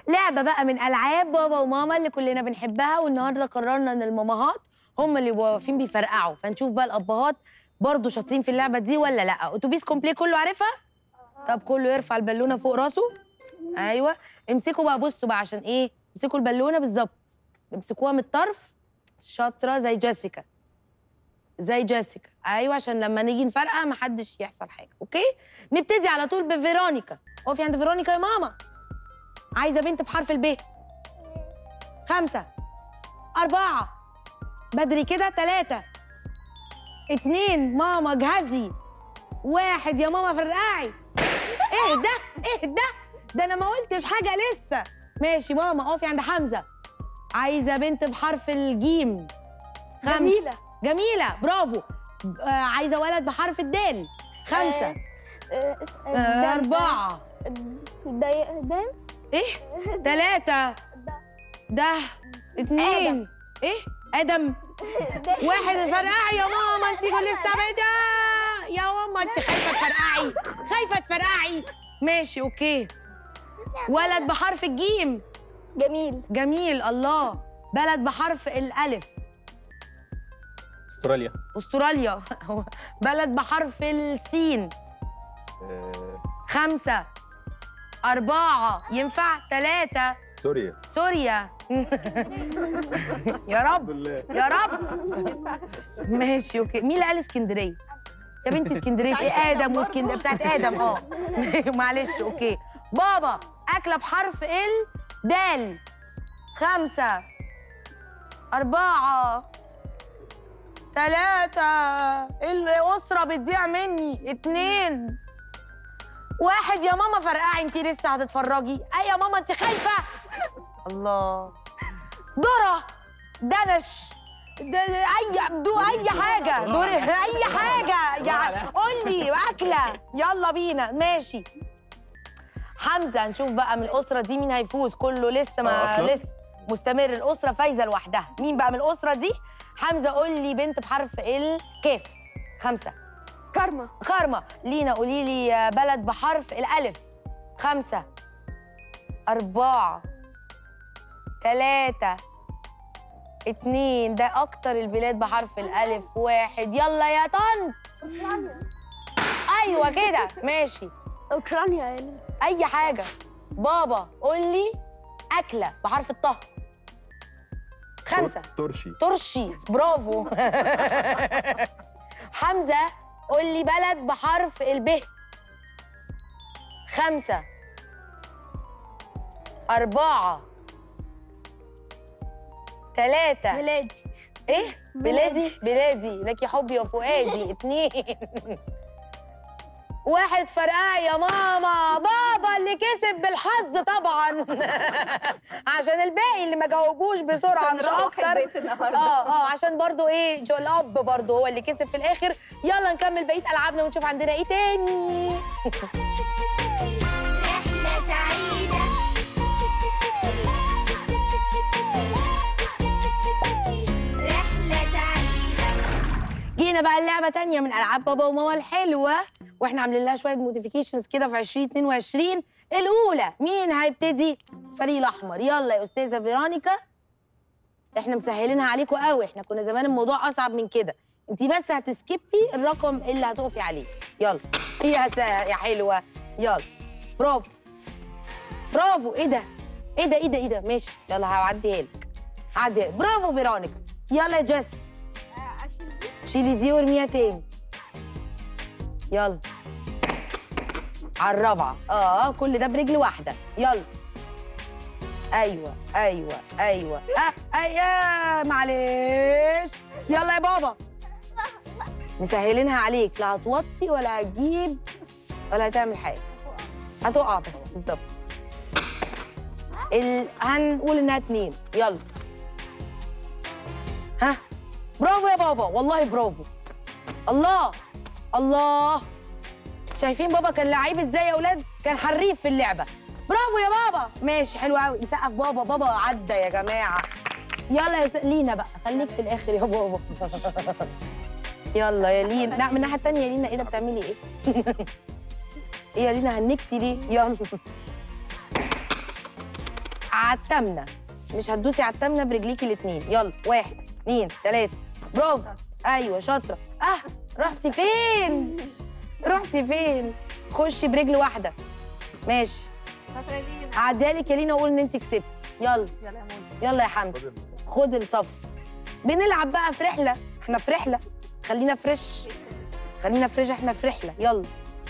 لعبه بقى من العاب بابا وماما اللي كلنا بنحبها والنهارده قررنا ان الماماهات هم اللي يبقوا واقفين بيفرقعوا فنشوف بقى الابهات برضو شاطرين في اللعبه دي ولا لا اتوبيس كومبلي كله عارفها طب كله يرفع البالونه فوق راسه ايوه امسكوا بقى بصوا بقى عشان ايه امسكوا البالونه بالظبط امسكوها من الطرف شاطره زي جيسيكا زي جيسيكا ايوه عشان لما نيجي نفرقع محدش يحصل حاجه اوكي نبتدي على طول بفيرونيكا اقفي عند فيرونيكا يا ماما عايزه بنت بحرف الب خمسة أربعة بدري كده تلاتة اتنين ماما جهزي واحد يا ماما فرقعي اهدى اهدى ده انا ما قلتش حاجة لسه ماشي ماما اقفي عند حمزة عايزة بنت بحرف الجيم خمسة جميلة جميلة برافو آه عايزة ولد بحرف الدال خمسة آه، آه، آه دال- أربعة دال دال إيه تلاتة ده اتنين إيه آدم واحد فرقعي يا ماما انت كل لسه بدا يا ماما انت خايفة تفرقعي خايفة تفرقعي ماشي أوكي ولد بحرف الجيم جميل جميل الله بلد بحرف الألف استراليا أستراليا بلد بحرف السين آه، خمسة أربعة ينفع ثلاثة سوريا سوريا يا رب بالله يا رب ماشي اوكي مين اللي قال اسكندريه يا بنتي اسكندريه ايه ادم واسكندريه بتاعت ادم اه معلش اوكي بابا اكله بحرف ال دال خمسة أربعة ثلاثة الأسرة بتضيع مني اتنين واحد يا ماما فرقعي انتي لسه هتتفرجي اي يا ماما انتي خايفة الله ذرة دنش د- اي دو اي حاجه دور اي حاجه يعني قول لي اكله يلا بينا ماشي حمزه نشوف بقى من الاسره دي مين هيفوز كله لسه آه، ما أصلاً؟ لسه مستمر الاسره فايزه لوحدها مين بقى من الاسره دي حمزه قول لي بنت بحرف الكاف خمسه كارما كارما لينا قولي لي بلد بحرف الألف خمسة أربعة ثلاثة اتنين ده أكتر البلاد بحرف الألف واحد يلا يا طنط أيوة كده ماشي اوكرانيا يعني أي حاجة بابا قول لي أكلة بحرف الطه خمسة ترشي ترشي برافو حمزة قول لي بلد بحرف الب خمسة أربعة ثلاثة بلادي إيه؟ بلادي بلادي لك حبي وفؤادي اتنين واحد فرقعي يا ماما بابا اللي كسب بالحظ طبعا عشان الباقي اللي ما جاوبوش بسرعه عشان مش نروح اكتر البيت النهارده اه اه عشان برضو ايه جو الاب برضو هو اللي كسب في الاخر يلا نكمل بقيه العابنا ونشوف عندنا ايه تاني رحلة سعيدة رحلة سعيدة جينا بقى اللعبه تانية من العاب بابا وماما الحلوه واحنا عاملين لها شويه موديفيكيشنز كده في 2022 الاولى مين هيبتدي الفريق الاحمر يلا يا استاذه فيرونيكا احنا مسهلينها عليكم قوي احنا كنا زمان الموضوع اصعب من كده انت بس هتسكبي الرقم اللي هتقفي عليه يلا يا سا يا حلوه يلا برافو برافو ايه ده ايه ده ايه ده ايه ده ماشي يلا هعديها لك هعديها لك برافو فيرونيكا يلا يا جيسي شيلي دي وارميها تاني يلا على الرابعة اه كل ده برجل واحدة يلا ايوه ايوه ايوه اه ايوه معلش يلا يا بابا مسهلينها عليك لا هتوطي ولا هتجيب ولا هتعمل حاجة هتقع بس بالظبط ال... هنقول انها اتنين يلا ها برافو يا بابا والله برافو الله الله شايفين بابا كان لعيب ازاي يا اولاد كان حريف في اللعبه برافو يا بابا ماشي حلو قوي نسقف بابا بابا عدى يا جماعه يلا يا س... لينا بقى خليك في الاخر يا بابا يلا يا لينا لا من الناحيه التانيه يا لينا ايه ده بتعملي ايه ايه يا لينا هنكتي ليه يلا على التامنه مش هتدوسي على التامنه برجليكي الاثنين يلا واحد اثنين ثلاثه برافو ايوه شاطره اه رحتي فين رحتي فين خشي برجل واحده ماشي شاطره لينا هعديها لك يا لينا واقول ان انت كسبتي يلا يلا يا موزي يلا يا حمزه خد الصف بنلعب بقى في رحله احنا في رحله خلينا فريش خلينا فريش احنا في رحله يلا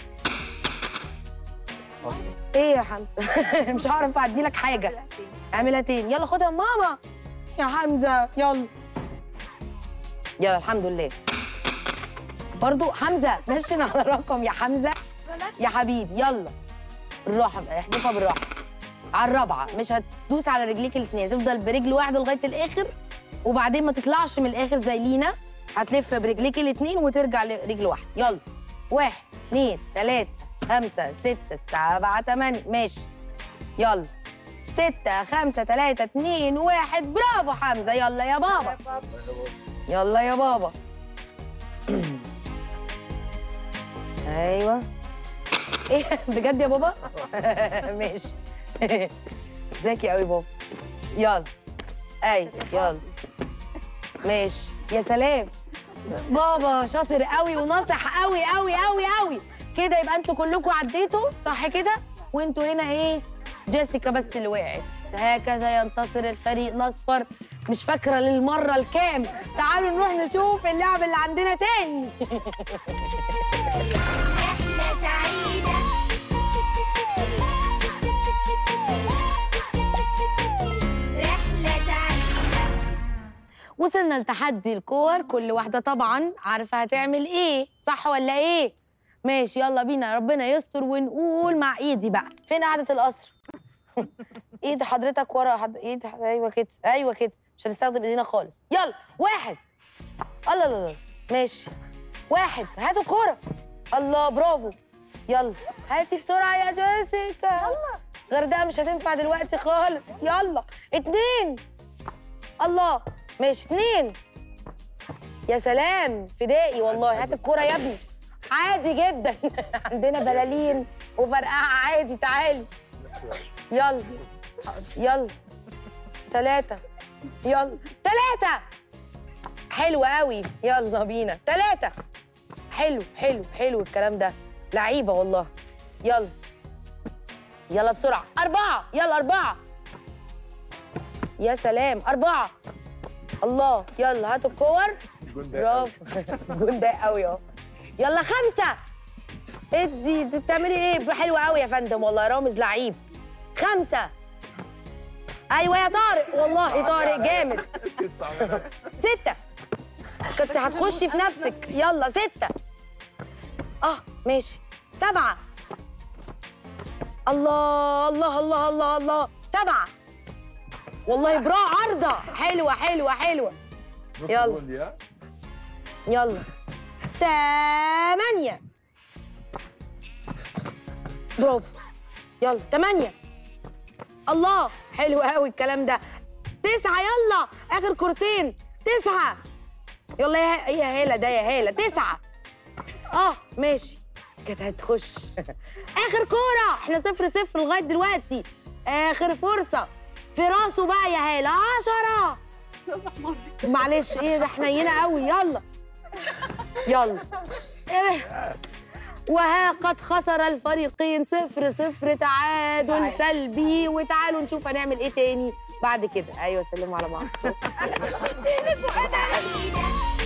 ايه يا حمزه مش هعرف اعدي لك حاجه اعملها تاني يلا خدها ماما يا حمزه يلا يلا الحمد لله برضو حمزه نشن على رقم يا حمزه يا حبيبي يلا بالراحه بقى احدفها بالراحه على الرابعه مش هتدوس على رجليك الاثنين تفضل برجل واحده لغايه الاخر وبعدين ما تطلعش من الاخر زي لينا هتلف برجليك الاثنين وترجع لرجل واحده يلا واحد اثنين ثلاثة خمسة ستة سبعة ثمانية ماشي يلا ستة خمسة ثلاثة اثنين واحد برافو حمزة يلا يا بابا يلا يا بابا ايوه ايه بجد يا بابا ماشي ذكي قوي بابا يلا اي يلا ماشي يا سلام بابا شاطر قوي وناصح قوي قوي قوي قوي كده يبقى انتوا كلكم عديتوا صح كده وانتوا هنا ايه جيسيكا بس اللي وقعت هكذا ينتصر الفريق الاصفر مش فاكره للمره الكام تعالوا نروح نشوف اللعب اللي عندنا تاني رحلة سعيدة رحلة سعيدة وصلنا لتحدي الكور كل واحدة طبعا عارفة هتعمل ايه صح ولا ايه ماشي يلا بينا ربنا يستر ونقول مع ايدي بقى فين قعدة القصر ايد حضرتك ورا حد... ايد ح- ايوه كده ايوه كده مش هنستخدم ايدينا خالص يلا واحد الله الله الله ماشي واحد هاتوا الكورة الله برافو يلا هاتي بسرعة يا جيسيكا يلا غردقة مش هتنفع دلوقتي خالص يلا اتنين الله ماشي اتنين يا سلام فدائي والله هات الكورة يا ابني عادي جدا عندنا بلالين وفرقعة عادي تعالي يلا يلا تلاتة يلا تلاتة حلو قوي يلا بينا تلاتة حلو حلو حلو الكلام ده لعيبة والله يلا يلا بسرعة أربعة يلا أربعة يا سلام أربعة الله يلا هاتوا الكور برافو جون ده قوي اهو يلا خمسة ادي دي بتعملي ايه حلوة قوي يا فندم والله رامز لعيب خمسة ايوه يا طارق والله طارق جامد ستة كنت هتخشي في نفسك يلا ستة اه ماشي سبعة الله الله الله الله الله سبعة والله برا عارضة حلوة حلوة حلوة يلا. يلا تمانية برافو يلا تمانية الله حلو قوي الكلام ده تسعة يلا آخر كورتين تسعة يلا يا يا هالة ده يا هالة تسعة اه ماشي كانت هتخش آخر كورة احنا صفر صفر لغاية دلوقتي آخر فرصة في راسه بقى يا هالة عشرة معلش ايه ده حنينه قوي يلا يلا إيه. وها قد خسر الفريقين صفر صفر تعادل سلبي وتعالوا نشوف هنعمل ايه تاني بعد كده ايوه سلموا على بعض سعيدة